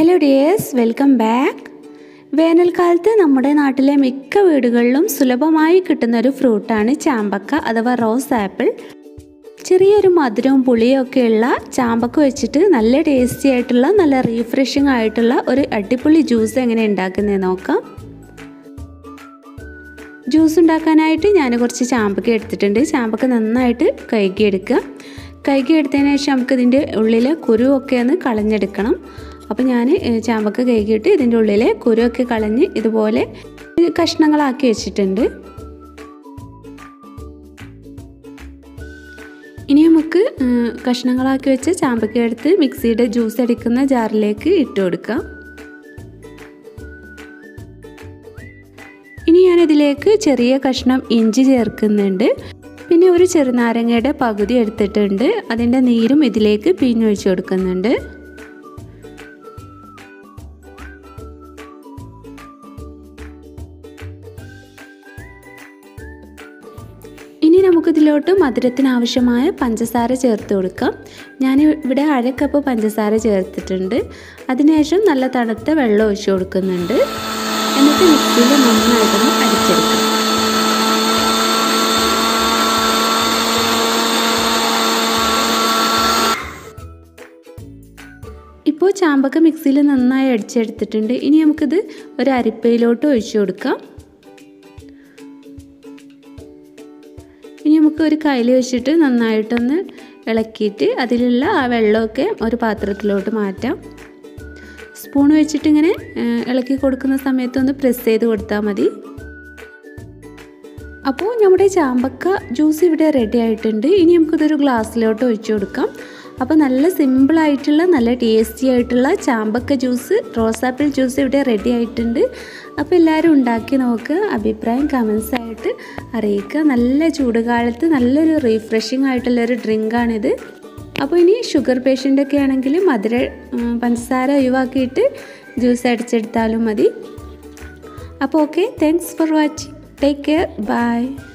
hello dears welcome back വേനൽക്കാലത്ത് നമ്മുടെ നാട്ടിലെ മിക്ക വീടുകളിലും സുലഭമായി കിട്ടുന്ന ഒരു ഫ്രൂട്ടാണ് ചാമ്പക്ക അഥവാ റോസ് ആപ്പിൾ ചെറിയൊരു മധുരവും പുളിയും ഒക്കെയുള്ള ചാമ്പക്ക വെച്ചിട്ട് നല്ല ടേസ്റ്റി ആയിട്ടുള്ള നല്ല റീഫ്രഷിംഗ് ആയിട്ടുള്ള ഒരു അടിപൊളി ജ്യൂസ് എങ്ങനെ ഉണ്ടാക്കുന്നത് നോക്കാം ജ്യൂസ് ഉണ്ടാക്കാനായിട്ട് ഞാൻ കുറച്ച് ചാമ്പക്ക എടുത്തിട്ടുണ്ട് ചാമ്പക്ക നന്നായിട്ട് കഴുകിയെടുക്കുക കഴുകിയെടുത്തതിന് ശേഷം നമുക്ക് ഇതിൻ്റെ ഉള്ളിലെ കുരുവൊക്കെ ഒന്ന് കളഞ്ഞെടുക്കണം അപ്പോൾ ഞാൻ ചാമ്പക്ക കഴുകിയിട്ട് ഇതിൻ്റെ ഉള്ളിലെ കുരുവൊക്കെ കളഞ്ഞ് ഇതുപോലെ കഷ്ണങ്ങളാക്കി വെച്ചിട്ടുണ്ട് ഇനി നമുക്ക് കഷ്ണങ്ങളാക്കി വെച്ച ചാമ്പക്ക എടുത്ത് മിക്സിയുടെ ജ്യൂസ് അടിക്കുന്ന ജാറിലേക്ക് ഇട്ട് കൊടുക്കാം ഇനി ഞാനിതിലേക്ക് ചെറിയ കഷ്ണം ഇഞ്ചി ചേർക്കുന്നുണ്ട് പിന്നെ ഒരു ചെറുനാരങ്ങയുടെ പകുതി എടുത്തിട്ടുണ്ട് അതിൻ്റെ നീരും ഇതിലേക്ക് പിഴിഞ്ഞൊഴിച്ച് കൊടുക്കുന്നുണ്ട് ഇനി നമുക്കിതിലോട്ട് മധുരത്തിന് ആവശ്യമായ പഞ്ചസാര ചേർത്ത് കൊടുക്കാം ഞാൻ ഇവിടെ അര കപ്പ് പഞ്ചസാര ചേർത്തിട്ടുണ്ട് അതിനുശേഷം നല്ല തണുത്ത വെള്ളം ഒഴിച്ചു കൊടുക്കുന്നുണ്ട് എന്നിട്ട് മിക്സിയിൽ നന്നായിട്ടൊന്ന് അടിച്ചെടുക്കാം ഇപ്പോൾ ചാമ്പക്ക മിക്സിയിൽ നന്നായി അടിച്ചെടുത്തിട്ടുണ്ട് ഇനി നമുക്കിത് ഒരു അരിപ്പയിലോട്ട് ഒഴിച്ചു കൊടുക്കാം ഇനി നമുക്ക് ഒരു കയ്യിൽ വെച്ചിട്ട് നന്നായിട്ടൊന്ന് ഇളക്കിയിട്ട് അതിലുള്ള ആ വെള്ളമൊക്കെ ഒരു പാത്രത്തിലോട്ട് മാറ്റാം സ്പൂൺ വെച്ചിട്ട് ഇങ്ങനെ ഇളക്കി കൊടുക്കുന്ന സമയത്തൊന്ന് പ്രസ് ചെയ്ത് കൊടുത്താൽ മതി അപ്പോൾ നമ്മുടെ ചാമ്പക്ക ജ്യൂസ് ഇവിടെ റെഡി ആയിട്ടുണ്ട് ഇനി നമുക്കിതൊരു ഗ്ലാസ്സിലോട്ട് ഒഴിച്ചു കൊടുക്കാം അപ്പോൾ നല്ല സിമ്പിളായിട്ടുള്ള നല്ല ടേസ്റ്റി ആയിട്ടുള്ള ചാമ്പക്ക ജ്യൂസ് റോസാപ്പിൾ ജ്യൂസ് ഇവിടെ റെഡി ആയിട്ടുണ്ട് അപ്പോൾ എല്ലാവരും ഉണ്ടാക്കി നോക്കുക അഭിപ്രായം കമൻസ് ആയിട്ട് അറിയിക്കുക നല്ല ചൂടുകാലത്ത് നല്ലൊരു റീഫ്രഷിംഗ് ആയിട്ടുള്ളൊരു ഡ്രിങ്കാണിത് അപ്പോൾ ഇനി ഷുഗർ പേഷ്യൻ്റൊക്കെ ആണെങ്കിൽ മധുര പഞ്ചസാര ഒഴിവാക്കിയിട്ട് ജ്യൂസ് അടിച്ചെടുത്താലും മതി അപ്പോൾ okay thanks for watching take care by